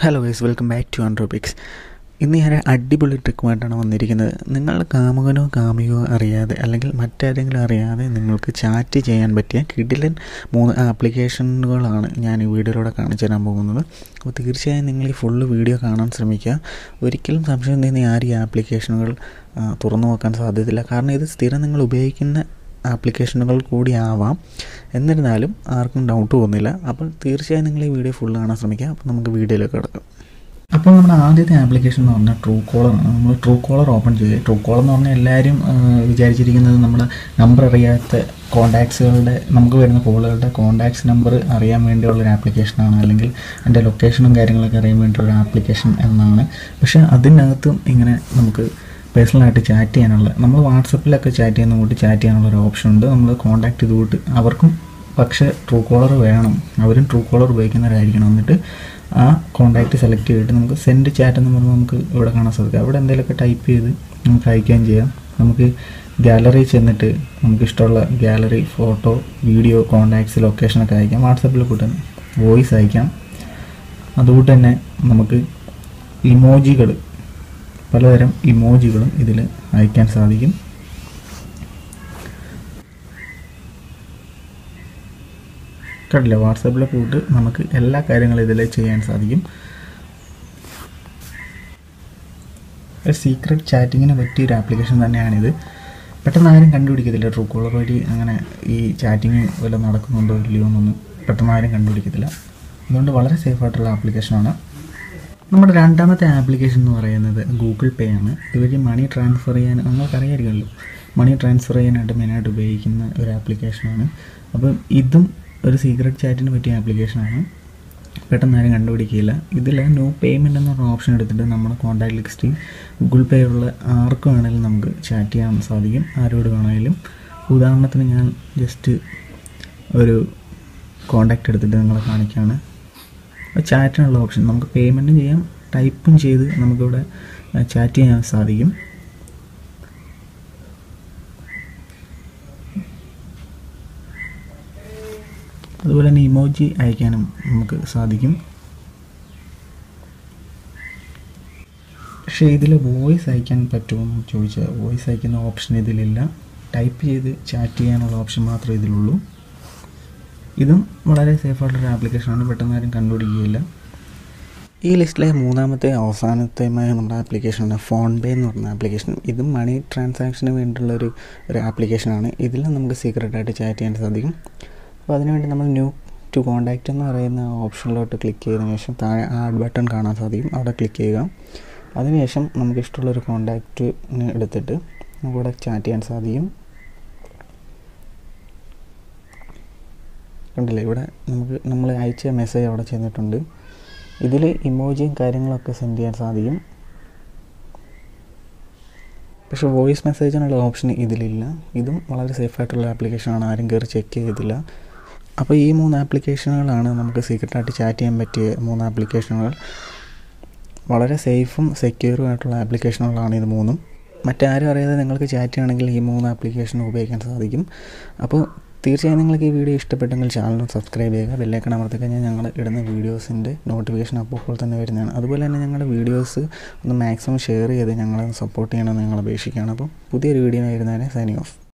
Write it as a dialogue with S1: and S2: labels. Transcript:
S1: hello guys welcome back to Andropix ഇന്ന് ഞാൻ അടിപൊളി ട്രിക്കുമായിട്ടാണ് വന്നിരിക്കുന്നത് നിങ്ങൾ കാമുകനോ കാമികോ അറിയാതെ അല്ലെങ്കിൽ മറ്റാരെങ്കിലും അറിയാതെ നിങ്ങൾക്ക് ചാറ്റ് ചെയ്യാൻ പറ്റിയ കിഡിലൻ മൂന്ന് ആപ്ലിക്കേഷനുകളാണ് ഞാൻ ഈ വീഡിയോയിലൂടെ കാണിച്ചു തരാൻ പോകുന്നത് അപ്പോൾ തീർച്ചയായും നിങ്ങൾ ഈ ഫുള്ള് വീഡിയോ കാണാൻ ശ്രമിക്കുക ഒരിക്കലും സംശയം തോന്നി ആരും ഈ ആപ്ലിക്കേഷനുകൾ ആ, തുറന്നു നോക്കാൻ സാധ്യതയില്ല കാരണം ഇത് സ്ഥിരം നിങ്ങൾ ഉപയോഗിക്കുന്ന ആപ്ലിക്കേഷനുകൾ കൂടി ആവാം എന്നിരുന്നാലും ആർക്കും ഡൗട്ട് തോന്നില്ല അപ്പോൾ തീർച്ചയായും നിങ്ങൾ ഈ വീഡിയോ ഫുൾ കാണാൻ ശ്രമിക്കുക അപ്പോൾ നമുക്ക് വീഡിയോയിലേക്ക് കിടക്കാം അപ്പോൾ നമ്മുടെ ആദ്യത്തെ ആപ്ലിക്കേഷൻ എന്ന് പറഞ്ഞാൽ ട്രൂ കോളറാണ് നമ്മൾ ട്രൂ കോളർ ഓപ്പൺ ചെയ്യുക ട്രൂ കോളർ എന്ന് പറഞ്ഞാൽ എല്ലാവരും ആ, വിചാരിച്ചിരിക്കുന്നത് നമ്മുടെ നമ്പർ അറിയാത്ത കോൺടാക്ട്സുകളുടെ നമുക്ക് വരുന്ന കോളുകളുടെ കോൺടാക്ട്സ് നമ്പർ അറിയാൻ വേണ്ടിയുള്ള ഒരു ആപ്ലിക്കേഷനാണ് അല്ലെങ്കിൽ എൻ്റെ ലൊക്കേഷനും കാര്യങ്ങളൊക്കെ അറിയാൻ വേണ്ടിയുള്ള ഒരു ആപ്ലിക്കേഷൻ എന്നാണ് പക്ഷേ അതിനകത്തും ഇങ്ങനെ നമുക്ക് പേഴ്സണലായിട്ട് ചാറ്റ് ചെയ്യാനുള്ള നമ്മൾ വാട്സപ്പിലൊക്കെ ചാറ്റ് ചെയ്യുന്ന കൂട്ടി ചാറ്റ് ചെയ്യാനുള്ള ഒരു ഓപ്ഷൻ ഉണ്ട് നമ്മൾ കോൺടാക്ട് ചെയ്ത് കൂട്ട് അവർക്കും പക്ഷേ ട്രൂ കോളർ വേണം അവരും ട്രൂ കോളർ ഉപയോഗിക്കുന്നവരായിരിക്കണം എന്നിട്ട് ആ കോൺടാക്റ്റ് സെലക്ട് ചെയ്തിട്ട് നമുക്ക് സെൻഡ് ചാറ്റ് എന്ന് പറഞ്ഞാൽ നമുക്ക് ഇവിടെ കാണാൻ സാധിക്കും അവിടെ എന്തെങ്കിലുമൊക്കെ ടൈപ്പ് ചെയ്ത് നമുക്ക് അയക്കുകയും ചെയ്യാം നമുക്ക് ഗാലറി ചെന്നിട്ട് നമുക്ക് ഇഷ്ടമുള്ള ഗാലറി ഫോട്ടോ വീഡിയോ കോൺടാക്ട്സ് ലൊക്കേഷനൊക്കെ അയക്കാം വാട്സപ്പിൽ കൂടെ വോയിസ് അയക്കാം അതുകൊണ്ട് തന്നെ നമുക്ക് ഇമോജികൾ പലതരം ഇമോജികളും ഇതിൽ അയക്കാൻ സാധിക്കും കണ്ടില്ല വാട്സാപ്പിലെ കൂട്ട് നമുക്ക് എല്ലാ കാര്യങ്ങളും ഇതിൽ ചെയ്യാൻ സാധിക്കും ഒരു സീക്രട്ട് ചാറ്റിങ്ങിന് പറ്റിയ ഒരു ആപ്ലിക്കേഷൻ തന്നെയാണിത് പെട്ടെന്ന് ആരും കണ്ടുപിടിക്കത്തില്ല ട്രൂ കോളർ വഴി അങ്ങനെ ഈ ചാറ്റിങ് വല്ലതും നടക്കുന്നുണ്ടോ ഇല്ലയോ എന്നൊന്നും പെട്ടെന്ന് ആരും കണ്ടുപിടിക്കത്തില്ല അതുകൊണ്ട് വളരെ സേഫ് ആയിട്ടുള്ള ആപ്ലിക്കേഷനാണ് നമ്മുടെ രണ്ടാമത്തെ ആപ്ലിക്കേഷൻ എന്ന് പറയുന്നത് ഗൂഗിൾ പേ ആണ് ഇതുവഴി മണി ട്രാൻസ്ഫർ ചെയ്യാൻ നിങ്ങൾക്കറിയാമായിരിക്കുമല്ലോ മണി ട്രാൻസ്ഫർ ചെയ്യാനായിട്ട് മെയിനായിട്ട് ഉപയോഗിക്കുന്ന ഒരു ആപ്ലിക്കേഷനാണ് അപ്പം ഇതും ഒരു സീക്രട്ട് ചാറ്റിന് പറ്റിയ ആപ്ലിക്കേഷനാണ് പെട്ടെന്ന് ആരും കണ്ടുപിടിക്കില്ല ഇതിൽ നോ പേയ്മെൻ്റ് എന്ന പറഞ്ഞ ഓപ്ഷൻ എടുത്തിട്ട് നമ്മുടെ കോൺടാക്ട് ലിസ്റ്റിൽ ഗൂഗിൾ പേ ഉള്ള ആർക്ക് വേണമെങ്കിലും നമുക്ക് ചാറ്റ് ചെയ്യാൻ സാധിക്കും ആരോട് വേണമെങ്കിലും ഉദാഹരണത്തിന് ഞാൻ ജസ്റ്റ് ഒരു കോണ്ടാക്ട് എടുത്തിട്ട് നിങ്ങളെ കാണിക്കുകയാണ് ചാറ്റിനുള്ള ഓപ്ഷൻ നമുക്ക് പേയ്മെൻറ്റും ചെയ്യാം ടൈപ്പും ചെയ്ത് നമുക്കിവിടെ ചാറ്റ് ചെയ്യാൻ സാധിക്കും അതുപോലെ തന്നെ ഇമോജി അയക്കാനും നമുക്ക് സാധിക്കും പക്ഷേ ഇതിൽ വോയിസ് അയക്കാൻ പറ്റുമോ എന്ന് ചോദിച്ചാൽ വോയിസ് അയക്കുന്ന ഓപ്ഷൻ ഇതിലില്ല ടൈപ്പ് ചെയ്ത് ചാറ്റ് ചെയ്യാനുള്ള ഓപ്ഷൻ മാത്രമേ ഇതിലുള്ളൂ ഇതും വളരെ സേഫായിട്ടൊരു ആപ്ലിക്കേഷനാണ് പെട്ടെന്ന് ആരും കണ്ടുപിടിക്കുകയില്ല ഈ ലിസ്റ്റിലെ മൂന്നാമത്തെ അവസാനത്തെയുമായ നമ്മുടെ ആപ്ലിക്കേഷനാണ് ഫോൺ പേ എന്ന് പറഞ്ഞ ആപ്ലിക്കേഷൻ ഇതും മണി ട്രാൻസാക്ഷന് വേണ്ടിയുള്ള ഒരു ഒരു ആപ്ലിക്കേഷനാണ് ഇതിൽ നമുക്ക് സീക്രട്ടായിട്ട് ചാറ്റ് ചെയ്യാൻ സാധിക്കും അപ്പോൾ അതിനുവേണ്ടി നമ്മൾ ന്യൂ ടു കോൺടാക്റ്റ് എന്ന് പറയുന്ന ഓപ്ഷനിലോട്ട് ക്ലിക്ക് ചെയ്തതിനു ശേഷം താഴെ ആഡ് ബട്ടൺ കാണാൻ സാധിക്കും അവിടെ ക്ലിക്ക് ചെയ്യുക അതിനുശേഷം നമുക്ക് ഇഷ്ടമുള്ളൊരു കോൺടാക്റ്റിന് എടുത്തിട്ട് നമുക്കിവിടെ ചാറ്റ് ചെയ്യാൻ സാധിക്കും കണ്ടില്ലേ ഇവിടെ നമുക്ക് നമ്മൾ അയച്ച മെസ്സേജ് അവിടെ ചെന്നിട്ടുണ്ട് ഇതിൽ ഇമോജിയും കാര്യങ്ങളൊക്കെ സെൻഡ് ചെയ്യാൻ സാധിക്കും പക്ഷേ വോയിസ് മെസ്സേജിനുള്ള ഓപ്ഷൻ ഇതിലില്ല ഇതും വളരെ സേഫ് ആയിട്ടുള്ള ആപ്ലിക്കേഷനാണ് ആരും കയറി ചെക്ക് ചെയ്തില്ല അപ്പോൾ ഈ മൂന്ന് ആപ്ലിക്കേഷനുകളാണ് നമുക്ക് സീക്രട്ടായിട്ട് ചാറ്റ് ചെയ്യാൻ പറ്റിയ മൂന്ന് ആപ്ലിക്കേഷനുകൾ വളരെ സേഫും സെക്യൂറും ആയിട്ടുള്ള ആപ്ലിക്കേഷനുകളാണ് ഇത് മൂന്നും മറ്റാരും അറിയാതെ നിങ്ങൾക്ക് ചാറ്റ് ചെയ്യണമെങ്കിൽ ഈ മൂന്ന് ആപ്ലിക്കേഷൻ ഉപയോഗിക്കാൻ സാധിക്കും അപ്പോൾ തീർച്ചയായും നിങ്ങൾക്ക് ഈ വീഡിയോ ഇഷ്ടപ്പെട്ടെങ്കിൽ ചാനൽ സബ്സ്ക്രൈബ് ചെയ്യുക ബെല്ലൈക്കൺ അമർത്തി കഴിഞ്ഞാൽ ഞങ്ങൾ ഇടുന്ന വീഡിയോസിൻ്റെ നോട്ടിഫിക്കേഷൻ അപ്പോൾ തന്നെ വരുന്നതാണ് അതുപോലെ തന്നെ ഞങ്ങളുടെ വീഡിയോസ് ഒന്ന് മാക്സിമം ഷെയർ ചെയ്ത് ഞങ്ങളെ സപ്പോർട്ട് ചെയ്യണമെന്ന് ഞങ്ങൾ അപേക്ഷിക്കുകയാണ് അപ്പോൾ പുതിയൊരു വീഡിയോ വരുന്നതിനെ സൈനിങ് ഓഫ്